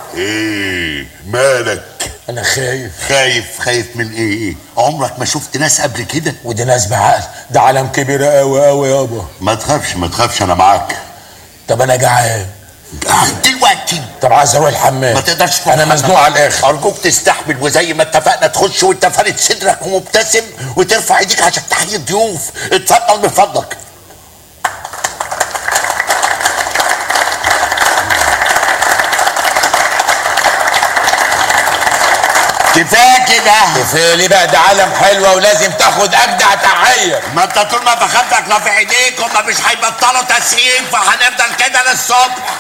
ايه مالك انا خايف خايف خايف من ايه عمرك ما شفت ناس قبل كده ودي ناس بعقل ده عالم كبير قوي قوي يابا ما تخافش ما تخافش انا معاك طب انا جعان دلوقتي طب عايز اروح الحمام ما تقدرش تروح انا الحمام. مزنوق على الاخر ارجوك تستحمل وزي ما اتفقنا تخش وانت فارد صدرك ومبتسم وترفع ايديك عشان تحيي الضيوف اتفضل من فضلك كفايه كده كفايه ليه بقى ده عالم حلوه ولازم تاخد اجدع تحيه ما انت طول ما فخدتك رافع ايديك هما مش هيبطلوا تسخين فهنفضل كده للصبح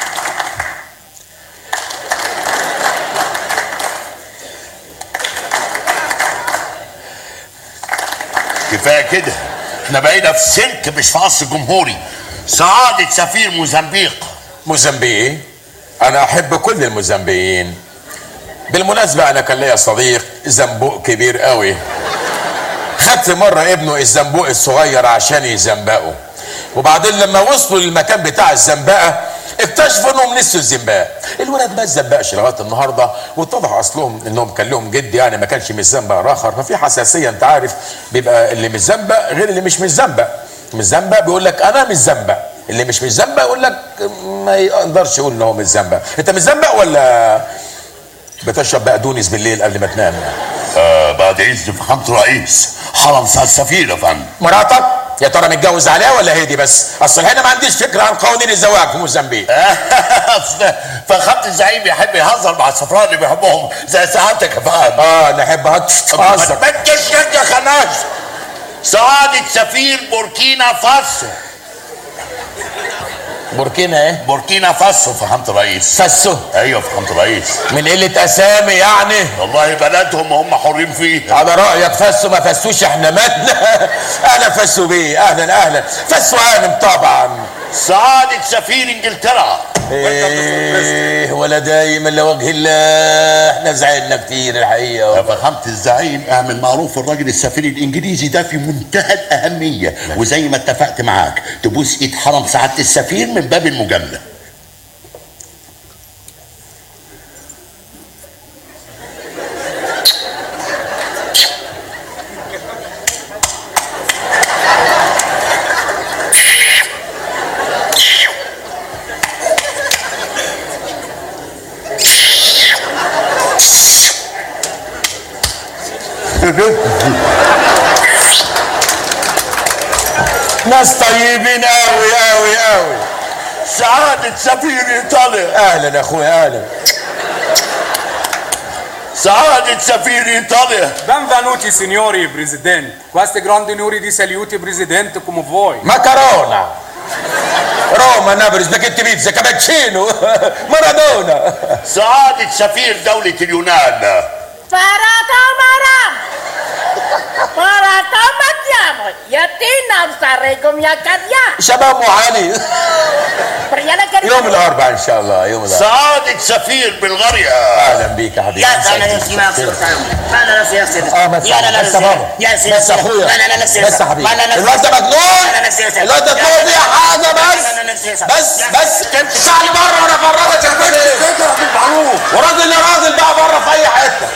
كفايه كده احنا بقينا في سلك مش في قصر جمهوري سعادة سفير موزمبيق موزمبيق انا احب كل الموزمبيين بالمناسبة انا كان ليا صديق زنبوق كبير قوي خدت مرة ابنه الزنبوق الصغير عشان يزنبقه وبعدين لما وصلوا للمكان بتاع الزنبقة اكتشفوا انهم نسوا الزنباق الولد ما اتزنبقش لغايه النهارده واتضح اصلهم انهم كان لهم جد يعني ما كانش متزنبق راخر ففي حساسيه انت عارف بيبقى اللي متزنبق غير اللي مش متزنبق متزنبق بيقول لك انا متزنبق اللي مش متزنبق يقول لك ما يقدرش يقول ان هو متزنبق انت متزنبق ولا بتشرب بقدونس بالليل قبل ما تنام آه بعد اذن فخامة الرئيس حرم سعد السفير يا فندم مراتك يا ترى متجوز عليها ولا هي دي بس اصل هنا ما عنديش فكره عن قوانين الزواج في موزمبيق اصل فخامة الزعيم يحب يهزر مع السفراء اللي بيحبهم زي سعادتك يا فندم اه نحب هتهزر ما تجيش يا خناش سعادة سفير بوركينا فاسو بوركينا ايه بوركينا فاسو فخامة الرئيس فسو ايوه فخامة الرئيس من قله اسامي يعني والله بلدهم هم حرين فيها على رايك فسوا ما فسوش احنا ماتنا اهلا فسوا بيه اهلا اهلا فسوا عالم طبعا سعادة سفير انجلترا ايه ولا دايم الا وجه الله احنا زعلنا كتير يا الحقيقه فخامة الزعيم اعمل معروف الراجل السفير الانجليزي ده في منتهى الاهمية وزي ما اتفقت معاك تبوس ايد حرم سعادة السفير من باب المجاملة ناس طيبين قوي قوي قوي سعادة سفير ايطاليا اهلا يا اخويا اهلا سعادة سفير ايطاليا Benvenuti signori presidente. Queste grandi onori di saluti presidente come voi. مكرونه روما نابلس باكيت بيتزا كابتشينو مارادونا سعادة سفير دولة اليونان Paratamarang! Paratamatiamo! Yatinam sarigum yakadya! شباب ام علي Priyala kari. يوم الاربعاء ان شاء الله يوم الاربعاء سعادة سفير بلغاريا اهلا بيك يا حبيبي يا انا يا سيما انا نفسي يا سيدي اه بس يا انا بس يا بابا يا سيدي بس يا اخويا انا نفسي بس يا حبيبي انا نفسي الواد ده مجنون انا نفسي يا سيدي الواد ده طول فيه حاجه بس انا نفسي يا سيدي بس بس تعالي بره وانا فرغت يا بالمعروف وراجل يا راجل بقى بره في اي حته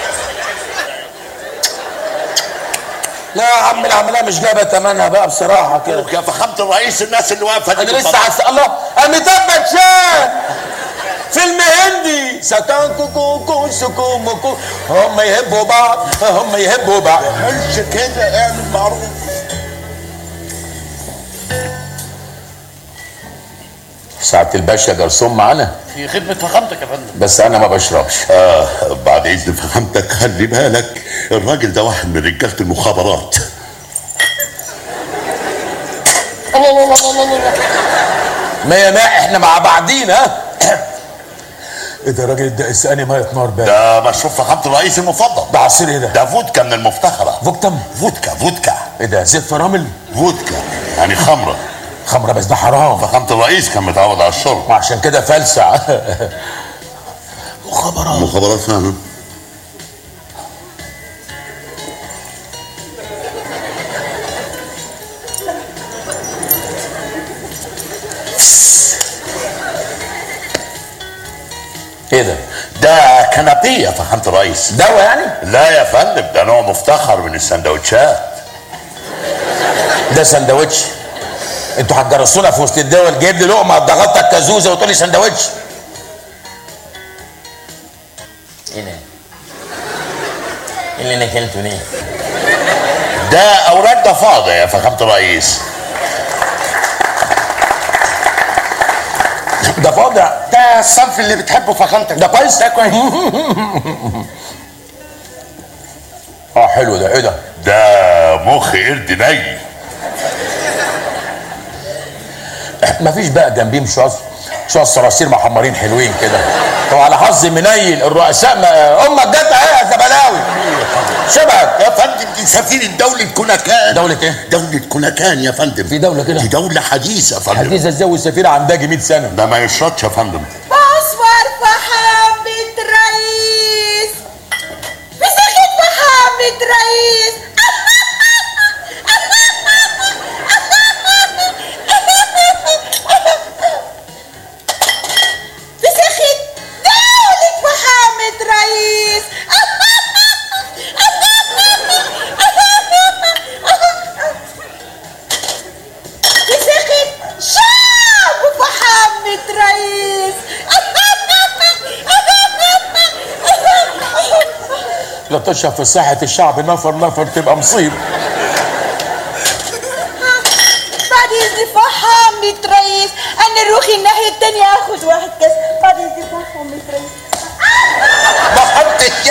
لا يا عم العمليه مش جايبه ثمنها بقى بصراحه كده يا فخامة الرئيس الناس اللي واقفة دي انا لسه بتطلع. عس... الله اميتاب باتشان فيلم هندي سكان كوكو كو سكو مكو هم يحبوا بعض هم يحبوا بعض مش كده اعمل معروف ساعة الباشا جرسون معانا في خدمة فخامتك يا فندم بس انا ما بشربش آه بعد اذن فخامتك خلي بالك الراجل ده واحد من رجالة المخابرات الله الله الله الله الله مية مية احنا مع بعضين ها ايه ده الراجل ده اسقاني ميه نار بقى ده مشروب فخامة الرئيس المفضل ده عصير ايه ده؟ ده فودكا من المفتخرة فوكتم فودكا فودكا ايه ده زيت فرامل فودكا يعني خمرة خمره بس ده حرام فخامة الرئيس كان متعود على الشرب وعشان كده فلسع مخابرات مخابرات فاهم ايه ده؟ ده كنابيه يا فخامه الرئيس دواء يعني لا يا فندم ده نوع مفتخر من السندوتشات ده سندوتش انتوا هتجرسونا في وسط الدول جايب لي لقمه ضغطتك كزوزه وتقول لي سندوتش ايه ده؟ ايه اللي انا اكلته ليه؟ ده اوراق ضفادع يا فخامه الرئيس ده فاضع ده الصنف اللي بتحبه فخامتك ده كويس ده كويس اه حلو ده ايه ده؟ ده مخ قرد ني مفيش بقى جنبيه شويه شويه صراصير محمرين حلوين كده طب على حظ منيل الرؤساء ما امك جت اهي يا زبلاوي شبهك يا فندم دي سفيرة دولة كوناكان دولة ايه؟ دولة كوناكان يا فندم في دولة كده؟ دي دولة حديثة يا فندم حديثة ازاي السفيرة عندها 100 سنة ده ما يشرطش يا فندم بونسوار فخامة رئيس بسخت فخامة رئيس بسخت دولة فخامة رئيس بسخت شعب فخامة رئيس لا تشرب في ساحة الشعب نفر نفر تبقى مصيبة بعد اذن فخامة رئيس انا اروح الناحية التانية اخد واحد كاس بعد اذن فخامة رئيس محطة